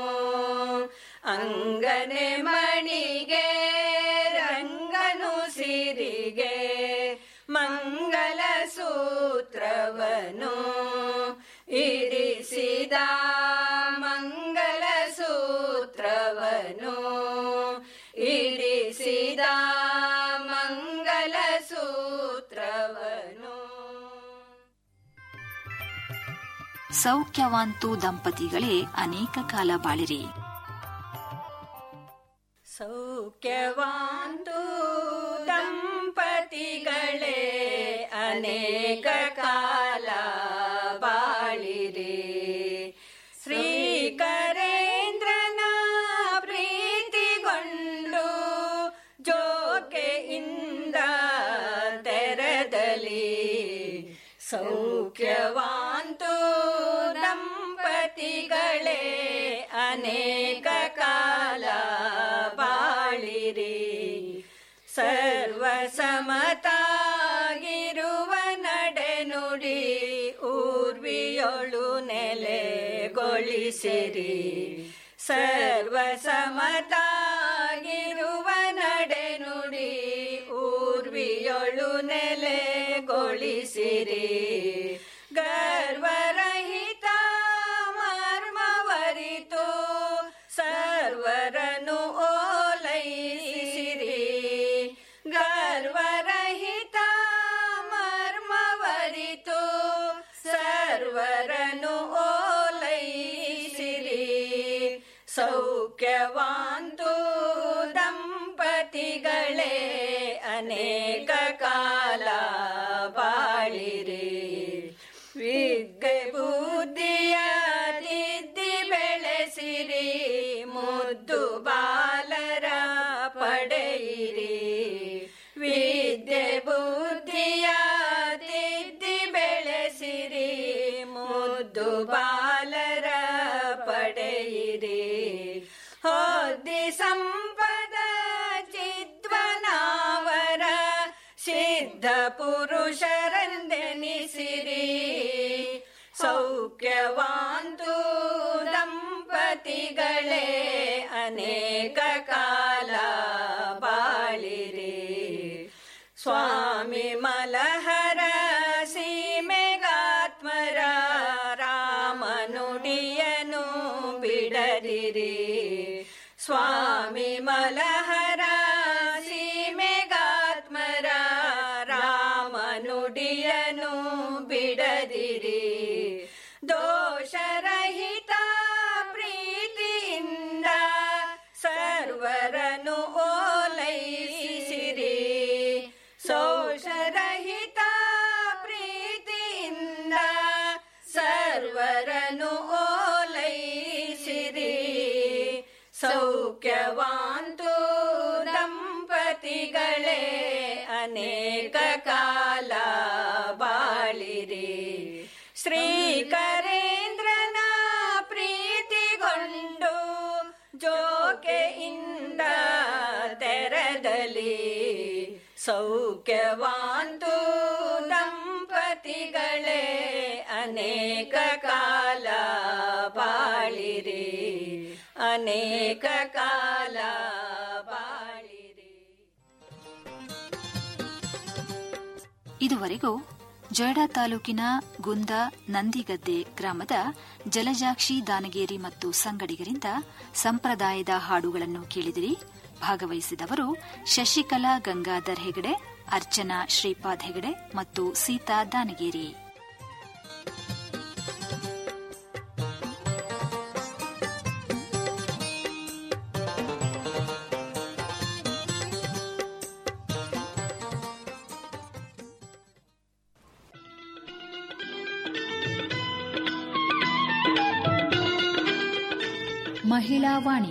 Speaker 11: ಅಂಗನೆ ಮಣಿಗೆ ರಂಗನು ಸಿರಿಗೆ ಮಂಗಲ ಸೂತ್ರವನು ಇರಿಸಿದ ಮಂಗಲ ಸೂತ್ರವನು ಇರಿಸಿದ ಮಂಗಲ ಸೂತ್ರವನು
Speaker 4: ಸೌಖ್ಯವಾಂತು ದಂಪತಿಗಳೇ ಅನೇಕ ಕಾಲ ಬಾಳಿರಿ
Speaker 11: ಸೌಖ್ಯವಾಂತು ದಂಪತಿಗಳೇ ಅನೇಕ ಕಾಲ ಬಾಳಿರಿ ಶ್ರೀಕರೇಂದ್ರನ ಪ್ರೀತಿಗೊಂಡು ಜೋಕೆಯಿಂದ ತೆರೆದಲಿ ಸೌಖ್ಯವಾಂತು ದಂಪತಿಗಳೇ ಅನೇಕ ಕಾಲ ಬಾಳಿರಿ ಸರ್ವಸಮತಾಗಿರುವ ನಡೆನುಡಿ ಊರ್ವಿಯೊಳು ನೆಲೆಗೊಳಿಸಿರಿ ಸರ್ವಸಮತಾಗಿರುವ ನಡೆನುಡಿ ಊರ್ವಿಯೊಳು ನೆಲೆಗೊಳಿಸಿರಿ ಗರ್ವರಹಿತ ಮರ್ಮವರಿತು ಸರ್ವರನು ಓಲೈಸಿರಿ ಗರ್ವರಹಿತ ಮರ್ಮವರಿತು ಸರ್ವರನು ಓಲೈಸಿರಿ ಸೌಖ್ಯವಾಂತು ದಂಪತಿಗಳೇ ಅನೇಕ ಕಾಲ ಬಾಳಿರಿ ವಿದ್ಯೆ ಬುದ್ಧಿಯ ತಿದ್ದಿ ಬೆಳೆಸಿರಿ ಮುದ್ದು ಬಾಲರ ಪಡೆಯಿರಿ ವಿದ್ಯೆ ಬುದ್ಧಿಯ ತಿದ್ದಿ ಬೆಳೆಸಿರಿ ಮುದ್ದು ಬಾಲರ ಪಡೆಯಿರಿ ಹೊದ್ದಿ ಸಂಪದ ಚಿದ್ವನಾವರ ಸಿದ್ಧ ಪುರುಷರೆಂದೆನಿಸಿರಿ ಸೌಖ್ಯವಾಂತು ದಂಪತಿಗಳೇ ಅನೇಕ ಕಾಲ ಬಾಳಿರಿ ಸ್ವಾಮಿ ಮಲಹರ ಸೀಮೆಗಾತ್ಮರ ರಾಮನುಡಿಯನು ಬಿಡದಿರಿ ಸ್ವಾಮಿ ಮಲಹರ ಸೀಮೆಗಾತ್ಮರ ರಾಮನುಡಿಯನು ಬಿಡದಿರಿ ದೋಷರಹಿತ ಪ್ರೀತಿಯಿಂದ ಸರ್ವರನು ಓಲೈಸಿರಿ ಸೋಷರಹಿತ ಪ್ರೀತಿಯಿಂದ ಸರ್ವರನು ಓಲೈಸಿರಿ ಸೌಖ್ಯವಾಂತು ದಂಪತಿಗಳೇ ಅನೇಕ ಕಾಲ ಬಾಳಿರಿ ಶ್ರೀಕರೇಂದ್ರನ ಇರಲಿ ಸೌಖ್ಯವಾಂತು ದಂಪತಿಗಳೇ ಅನೇಕ ಕಾಲ ಬಾಳಿರಿ ಅನೇಕ ಕಾಲ ಬಾಳಿರಿ
Speaker 4: ಇದುವರೆಗೂ ಜೊಯ್ಡಾ ತಾಲೂಕಿನ ಗುಂದ ನಂದಿಗದ್ದೆ ಗ್ರಾಮದ ಜಲಜಾಕ್ಷಿ ದಾನಗೇರಿ ಮತ್ತು ಸಂಗಡಿಗರಿಂದ ಸಂಪ್ರದಾಯದ ಹಾಡುಗಳನ್ನು ಕೇಳಿದಿರಿ ಭಾಗವಹಿಸಿದವರು ಶಶಿಕಲಾ ಗಂಗಾಧರ್ ಹೆಗಡೆ ಅರ್ಚನಾ ಶ್ರೀಪಾದ್ ಹೆಗಡೆ ಮತ್ತು ಸೀತಾ ದಾನಗೇರಿ ಮಹಿಳಾ ವಾಣಿ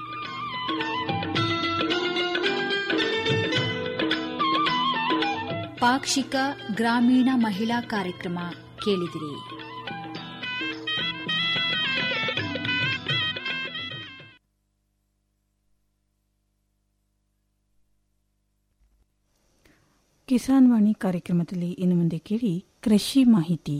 Speaker 4: ಪಾಕ್ಷಿಕ ಗ್ರಾಮೀಣ ಮಹಿಳಾ ಕಾರ್ಯಕ್ರಮ ಕೇಳಿದಿರಿ
Speaker 3: ಕಿಸಾನ್ ವಾಣಿ ಕಾರ್ಯಕ್ರಮದಲ್ಲಿ ಇನ್ನು ಮುಂದೆ ಕೇಳಿ ಕೃಷಿ ಮಾಹಿತಿ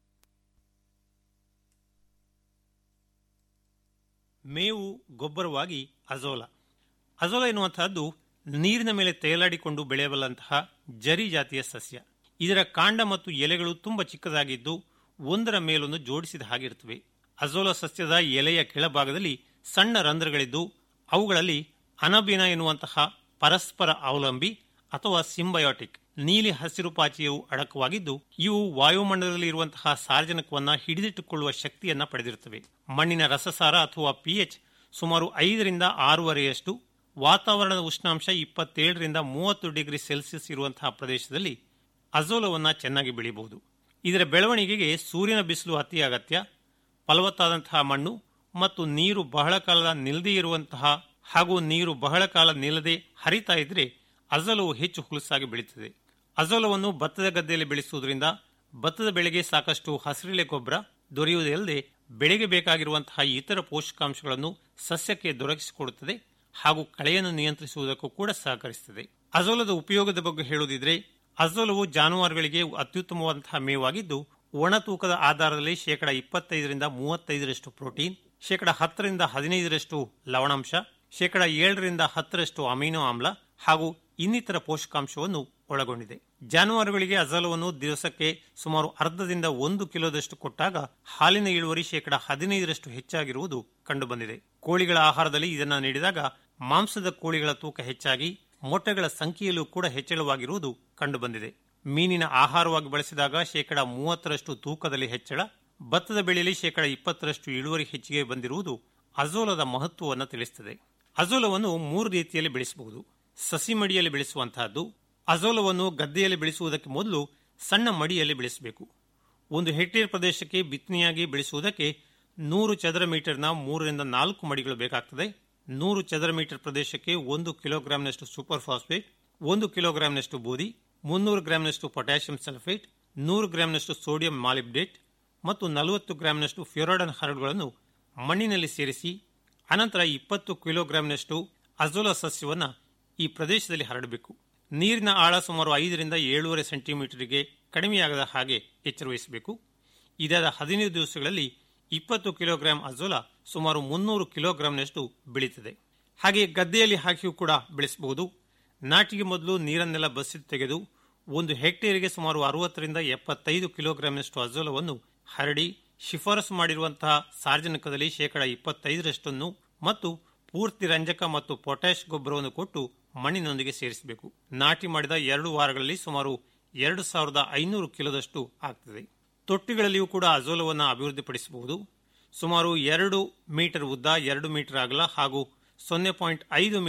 Speaker 12: ಮೇವು ಗೊಬ್ಬರವಾಗಿ ಅಜೋಲ ಅಜೋಲ ಎನ್ನುವಂತಹದ್ದು ನೀರಿನ ಮೇಲೆ ತೇಲಾಡಿಕೊಂಡು ಬೆಳೆಯಬಲ್ಲಂತಹ ಜರಿ ಜಾತಿಯ ಸಸ್ಯ ಇದರ ಕಾಂಡ ಮತ್ತು ಎಲೆಗಳು ತುಂಬಾ ಚಿಕ್ಕದಾಗಿದ್ದು ಒಂದರ ಮೇಲೊಂದು ಜೋಡಿಸಿದ ಹಾಗಿರುತ್ತವೆ ಅಜೋಲ ಸಸ್ಯದ ಎಲೆಯ ಕೆಳಭಾಗದಲ್ಲಿ ಸಣ್ಣ ರಂಧ್ರಗಳಿದ್ದು ಅವುಗಳಲ್ಲಿ ಅನಬಿನ ಎನ್ನುವಂತಹ ಪರಸ್ಪರ ಅವಲಂಬಿ ಅಥವಾ ಸಿಂಬಯೋಟಿಕ್ ನೀಲಿ ಹಸಿರು ಪಾಚಿಯು ಅಡಕವಾಗಿದ್ದು ಇವು ವಾಯುಮಂಡಲದಲ್ಲಿ ಇರುವಂತಹ ಸಾರ್ವಜನಿಕವನ್ನ ಹಿಡಿದಿಟ್ಟುಕೊಳ್ಳುವ ಶಕ್ತಿಯನ್ನ ಪಡೆದಿರುತ್ತವೆ ಮಣ್ಣಿನ ರಸಸಾರ ಅಥವಾ ಪಿಎಚ್ ಸುಮಾರು ಐದರಿಂದ ಆರೂವರೆಯಷ್ಟು ವಾತಾವರಣದ ಉಷ್ಣಾಂಶ ಇಪ್ಪತ್ತೇಳರಿಂದ ಮೂವತ್ತು ಡಿಗ್ರಿ ಸೆಲ್ಸಿಯಸ್ ಇರುವಂತಹ ಪ್ರದೇಶದಲ್ಲಿ ಅಜೋಲವನ್ನ ಚೆನ್ನಾಗಿ ಬೆಳೆಯಬಹುದು ಇದರ ಬೆಳವಣಿಗೆಗೆ ಸೂರ್ಯನ ಬಿಸಿಲು ಅತಿ ಅಗತ್ಯ ಫಲವತ್ತಾದಂತಹ ಮಣ್ಣು ಮತ್ತು ನೀರು ಬಹಳ ಕಾಲ ನಿಲ್ಲದೇ ಇರುವಂತಹ ಹಾಗೂ ನೀರು ಬಹಳ ಕಾಲ ನಿಲ್ಲದೆ ಹರಿತಾ ಇದ್ರೆ ಅಜಲವು ಹೆಚ್ಚು ಹುಲಸಾಗಿ ಬೆಳೀತದೆ ಅಜೋಲವನ್ನು ಭತ್ತದ ಗದ್ದೆಯಲ್ಲಿ ಬೆಳೆಸುವುದರಿಂದ ಭತ್ತದ ಬೆಳೆಗೆ ಸಾಕಷ್ಟು ಹಸಿರೆಲೆ ಗೊಬ್ಬರ ದೊರೆಯುವುದಲ್ಲದೆ ಬೆಳೆಗೆ ಬೇಕಾಗಿರುವಂತಹ ಇತರ ಪೋಷಕಾಂಶಗಳನ್ನು ಸಸ್ಯಕ್ಕೆ ದೊರಕಿಸಿಕೊಡುತ್ತದೆ ಹಾಗೂ ಕಳೆಯನ್ನು ನಿಯಂತ್ರಿಸುವುದಕ್ಕೂ ಕೂಡ ಸಹಕರಿಸುತ್ತದೆ ಅಜೋಲದ ಉಪಯೋಗದ ಬಗ್ಗೆ ಹೇಳುವುದಿದ್ರೆ ಅಜೋಲವು ಜಾನುವಾರುಗಳಿಗೆ ಅತ್ಯುತ್ತಮವಾದಂತಹ ಮೇವಾಗಿದ್ದು ಒಣ ತೂಕದ ಆಧಾರದಲ್ಲಿ ಶೇಕಡ ಇಪ್ಪತ್ತೈದರಿಂದ ಮೂವತ್ತೈದರಷ್ಟು ಪ್ರೋಟೀನ್ ಶೇಕಡ ಹತ್ತರಿಂದ ಹದಿನೈದರಷ್ಟು ಲವಣಾಂಶ ಶೇಕಡ ಏಳರಿಂದ ಹತ್ತರಷ್ಟು ಅಮೈನೋ ಆಮ್ಲ ಹಾಗೂ ಇನ್ನಿತರ ಪೋಷಕಾಂಶವನ್ನು ಒಳಗೊಂಡಿದೆ ಜಾನುವಾರುಗಳಿಗೆ ಅಜಲವನ್ನು ದಿವಸಕ್ಕೆ ಸುಮಾರು ಅರ್ಧದಿಂದ ಒಂದು ಕಿಲೋದಷ್ಟು ಕೊಟ್ಟಾಗ ಹಾಲಿನ ಇಳುವರಿ ಶೇಕಡ ಹದಿನೈದರಷ್ಟು ಹೆಚ್ಚಾಗಿರುವುದು ಕಂಡುಬಂದಿದೆ ಕೋಳಿಗಳ ಆಹಾರದಲ್ಲಿ ಇದನ್ನು ನೀಡಿದಾಗ ಮಾಂಸದ ಕೋಳಿಗಳ ತೂಕ ಹೆಚ್ಚಾಗಿ ಮೊಟ್ಟೆಗಳ ಸಂಖ್ಯೆಯಲ್ಲೂ ಕೂಡ ಹೆಚ್ಚಳವಾಗಿರುವುದು ಕಂಡುಬಂದಿದೆ ಮೀನಿನ ಆಹಾರವಾಗಿ ಬಳಸಿದಾಗ ಶೇಕಡ ಮೂವತ್ತರಷ್ಟು ತೂಕದಲ್ಲಿ ಹೆಚ್ಚಳ ಭತ್ತದ ಬೆಳೆಯಲ್ಲಿ ಶೇಕಡ ಇಪ್ಪತ್ತರಷ್ಟು ಇಳುವರಿ ಹೆಚ್ಚಿಗೆ ಬಂದಿರುವುದು ಅಜೋಲದ ಮಹತ್ವವನ್ನು ತಿಳಿಸುತ್ತದೆ ಅಜೋಲವನ್ನು ಮೂರು ರೀತಿಯಲ್ಲಿ ಬೆಳೆಸಬಹುದು ಸಸಿ ಮಡಿಯಲ್ಲಿ ಬೆಳೆಸುವಂತಹದ್ದು ಅಜೋಲವನ್ನು ಗದ್ದೆಯಲ್ಲಿ ಬೆಳೆಸುವುದಕ್ಕೆ ಮೊದಲು ಸಣ್ಣ ಮಡಿಯಲ್ಲಿ ಬೆಳೆಸಬೇಕು ಒಂದು ಹೆಕ್ಟೇರ್ ಪ್ರದೇಶಕ್ಕೆ ಬಿತ್ತನೆಯಾಗಿ ಬೆಳೆಸುವುದಕ್ಕೆ ನೂರು ಚದರ ಮೀಟರ್ನ ಮೂರರಿಂದ ನಾಲ್ಕು ಮಡಿಗಳು ಬೇಕಾಗ್ತದೆ ನೂರು ಚದರ ಮೀಟರ್ ಪ್ರದೇಶಕ್ಕೆ ಒಂದು ಕಿಲೋಗ್ರಾಂನಷ್ಟು ಸೂಪರ್ ಫಾಸ್ಫೇಟ್ ಒಂದು ಕಿಲೋಗ್ರಾಂನಷ್ಟು ಬೂದಿ ಮುನ್ನೂರು ಗ್ರಾಂನಷ್ಟು ಪೊಟ್ಯಾಷಿಯಂ ಸಲ್ಫೇಟ್ ನೂರು ಗ್ರಾಂನಷ್ಟು ಸೋಡಿಯಂ ಮಾಲಿಬ್ಡೇಟ್ ಮತ್ತು ನಲವತ್ತು ಗ್ರಾಂನಷ್ಟು ಫ್ಯೂರಾಡನ್ ಹರಡುಗಳನ್ನು ಮಣ್ಣಿನಲ್ಲಿ ಸೇರಿಸಿ ಅನಂತರ ಇಪ್ಪತ್ತು ಕಿಲೋಗ್ರಾಂನಷ್ಟು ಅಜೋಲಾ ಸಸ್ಯವನ್ನು ಈ ಪ್ರದೇಶದಲ್ಲಿ ಹರಡಬೇಕು ನೀರಿನ ಆಳ ಸುಮಾರು ಐದರಿಂದ ಏಳೂವರೆ ಸೆಂಟಿಮೀಟರ್ಗೆ ಕಡಿಮೆಯಾಗದ ಹಾಗೆ ಎಚ್ಚರವಹಿಸಬೇಕು ಇದಾದ ಹದಿನೈದು ದಿವಸಗಳಲ್ಲಿ ಇಪ್ಪತ್ತು ಕಿಲೋಗ್ರಾಂ ಅಜೋಲಾ ಸುಮಾರು ಮುನ್ನೂರು ಕಿಲೋಗ್ರಾಂನಷ್ಟು ಬೆಳೀತದೆ ಹಾಗೆ ಗದ್ದೆಯಲ್ಲಿ ಹಾಕಿಯೂ ಕೂಡ ಬೆಳೆಸಬಹುದು ನಾಟಿಗೆ ಮೊದಲು ನೀರನ್ನೆಲ್ಲ ಬಸಿದು ತೆಗೆದು ಒಂದು ಹೆಕ್ಟೇರಿಗೆ ಸುಮಾರು ಅರವತ್ತರಿಂದ ಎಪ್ಪತ್ತೈದು ಕಿಲೋಗ್ರಾಂನಷ್ಟು ಅಜೋಲವನ್ನು ಹರಡಿ ಶಿಫಾರಸು ಮಾಡಿರುವಂತಹ ಸಾರ್ವಜನಿಕದಲ್ಲಿ ಶೇಕಡ ಇಪ್ಪತ್ತೈದರಷ್ಟನ್ನು ಮತ್ತು ಪೂರ್ತಿ ರಂಜಕ ಮತ್ತು ಪೊಟ್ಯಾಶ್ ಗೊಬ್ಬರವನ್ನು ಕೊಟ್ಟು ಮಣ್ಣಿನೊಂದಿಗೆ ಸೇರಿಸಬೇಕು ನಾಟಿ ಮಾಡಿದ ಎರಡು ವಾರಗಳಲ್ಲಿ ಸುಮಾರು ಎರಡು ಸಾವಿರದ ಐನೂರು ಕಿಲೋದಷ್ಟು ಆಗ್ತದೆ ತೊಟ್ಟಿಗಳಲ್ಲಿಯೂ ಕೂಡ ಅಜೋಲವನ್ನು ಅಭಿವೃದ್ಧಿಪಡಿಸಬಹುದು ಸುಮಾರು ಎರಡು ಮೀಟರ್ ಉದ್ದ ಎರಡು ಮೀಟರ್ ಅಗಲ ಹಾಗೂ ಸೊನ್ನೆ ಪಾಯಿಂಟ್ ಐದು